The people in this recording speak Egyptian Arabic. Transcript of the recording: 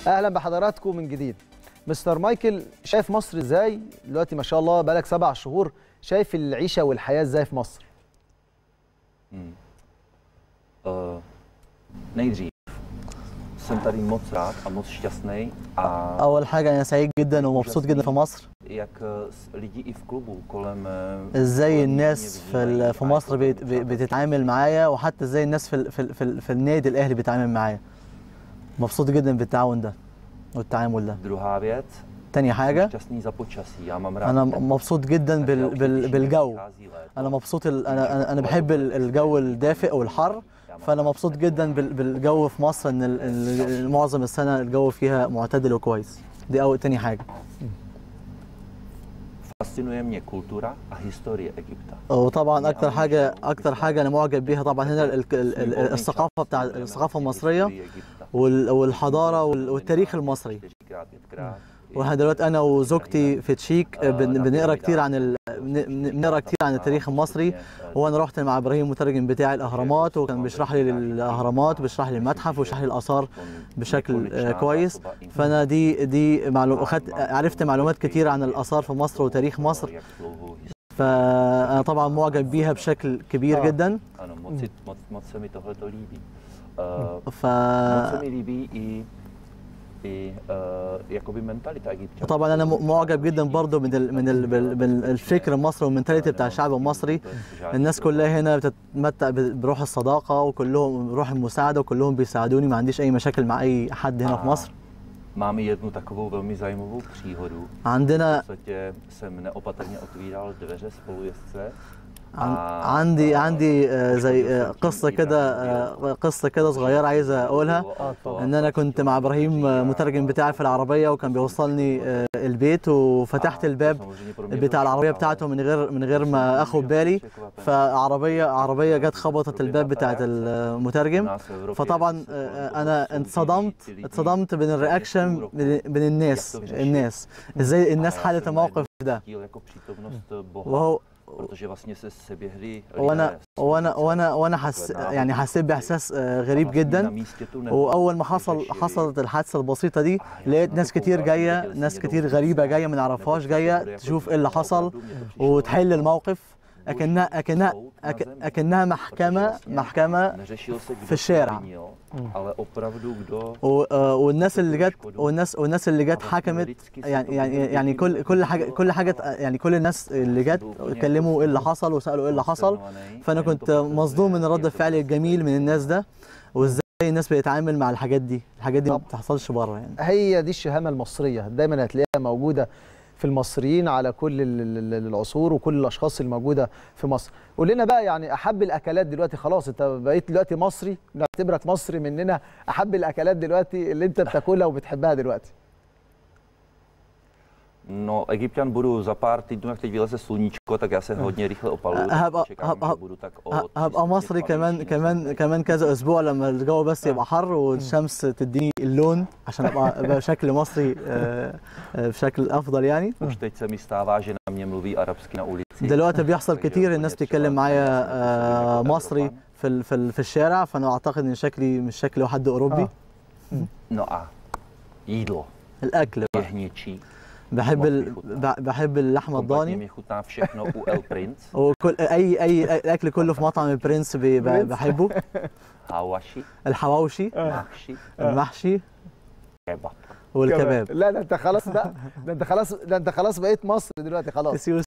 اهلا بحضراتكم من جديد مستر مايكل شايف مصر ازاي دلوقتي ما شاء الله بقالك سبع شهور شايف العيشه والحياه ازاي في مصر Hmm. Uh, nejdřív jsem tady moc rád a moc šťastný a اول حاجه انا سعيد جدا ومبسوط جدا في مصر jak eh, s- lidi i v klubu kolem eh, ازاي kolem الناس mě في vnímají ال- في a مصر jako بيت- velmi بي- přátelský. بتتعامل معايا وحتى ازاي الناس في ال- في ال- في, ال- في النادي الاهلي بيتعامل معايا مبسوط جدا بالتعاون ده والتعامل ده Druhá věc, تاني jsem حاجه šťastný za počasí. Já mám rád انا teplo, مبسوط جدا takže بال občas, بال když بالجو přichází léto, انا مبسوط ال- انا انا, أنا بحب ال- الجو الدافئ والحر já mám فانا rád مبسوط teplo. جدا بال- بالجو في مصر ان ال- ال- معظم السنه الجو فيها معتدل وكويس دي اول تاني حاجه Fascinuje mě kultura a historie Egypta. وطبعا اكتر حاجه اكتر حاجه انا معجب بيها طبعا هنا ال- ال- ال- الثقافه بتاع الثقافه المصريه وال- والحضاره وال- والتاريخ المصري واحنا دلوقتي انا وزوجتي في تشيك بن- بنقرا كتير عن ال... بن- بنقرا كتير عن التاريخ المصري وانا رحت مع ابراهيم المترجم بتاعي الاهرامات وكان بيشرح لي الاهرامات وبيشرح لي المتحف ويشرح لي الاثار بشكل آه، كويس فانا دي دي معلوم اخدت عرفت معلومات كتير عن الاثار في مصر وتاريخ مصر فانا طبعا معجب بيها بشكل كبير آه. جدا Ano, moc, si- moc, moc se mi tohle to líbí. Uh, ف moc se mi líbí i, i uh, jakoby mentalita egyptčanů. طبعا انا م- معجب جدا برضه من ال من ال بال- بال- الفكر المصري والمنتاليتي بتاع الشعب المصري الناس كلها هنا بتتمتع ب- بروح الصداقه وكلهم بروح المساعده وكلهم بيساعدوني ما عنديش اي مشاكل مع اي حد هنا في مصر Mám i jednu takovou velmi zajímavou příhodu. V عندنا podstatě jsem neopatrně otvíral dveře spolujezdce. عن- a- عندي a- عندي آه، زي آه، poškodil jsem قصه tím كده Ibrahim آه، قصه كده صغيره عايز اقولها ان انا كنت مع ابراهيم آه، مترجم بتاعي في العربيه وكان بيوصلني آه، البيت وفتحت الباب بتاع العربيه بتاعته من غير من غير ما اخد بالي فعربيه عربيه جت خبطت الباب بتاعت المترجم فطبعا آه، انا اتصدمت اتصدمت من الرياكشن من من الناس الناس ازاي الناس حلت الموقف ده jako přítomnost Boha, وهو protože vlastně se seběhli وانا lidé. وانا وانا وانا حس يعني حسيت باحساس آه، غريب A vlastně جدا na místě tu nehodu واول ما حصل vyřešili. حصلت الحادثه البسيطه دي لقيت ناس كتير جايه ناس كتير غريبه جايه ما نعرفهاش جايه تشوف ايه اللي حصل وتحل الموقف اكنها اكنها أك- اكنها محكمه محكمه Neřešil se, kdo في الشارع. to vinil, ale opravdu kdo و- آه، والناس اللي جت والناس والناس اللي جت حكمت يعني يعني يعني كل كل حاجه كل حاجه يعني كل الناس اللي جت اتكلموا ايه اللي حصل وسالوا ايه اللي حصل فانا كنت مصدوم من رد الفعل الجميل من الناس ده وازاي الناس بتتعامل مع الحاجات دي الحاجات دي ما بتحصلش بره يعني هي دي الشهامه المصريه دايما هتلاقيها موجوده في المصريين على كل ال- ال- ال- العصور وكل الاشخاص الموجوده في مصر قول لنا بقى يعني احب الاكلات دلوقتي خلاص انت بقيت دلوقتي مصري نعتبرك مصري مننا احب الاكلات دلوقتي اللي انت بتاكلها وبتحبها دلوقتي No, Egyptian budu za pár týdnů, jak teď vyleze sluníčko, tak já se hodně rychle opaluju. tak هبقى čekám, هبقى že budu tak o ه- هبقى 300 مصري كمان palnější كمان než كمان كذا اسبوع لما الجو بس يبقى حر والشمس تديني اللون عشان ابقى ابقى بشكل مصري آه، آه، بشكل افضل يعني Už teď se mi stává, že na mě mluví arabsky na ulici. دلوقتي بيحصل Takže كتير úplně الناس třeba بتتكلم معايا já jsem آه، jako مصري Evropan. في ال- في ال- في الشارع فانا اعتقد ان شكلي مش شكل حد اوروبي آه. No a jídlo الاكل je بقى hněčí. بحب ال... ب- بحب اللحمه Kompletně الضاني mi chutná všechno u El Prince, وكل اي اي الاكل كله في مطعم البرنس بي- ب- برنس. بحبه hawashi, الحواوشي mahshi, المحشي kebab. والكباب لا ده انت خلاص بقى ده انت خلاص ده انت خلاص بقيت مصري دلوقتي خلاص سيو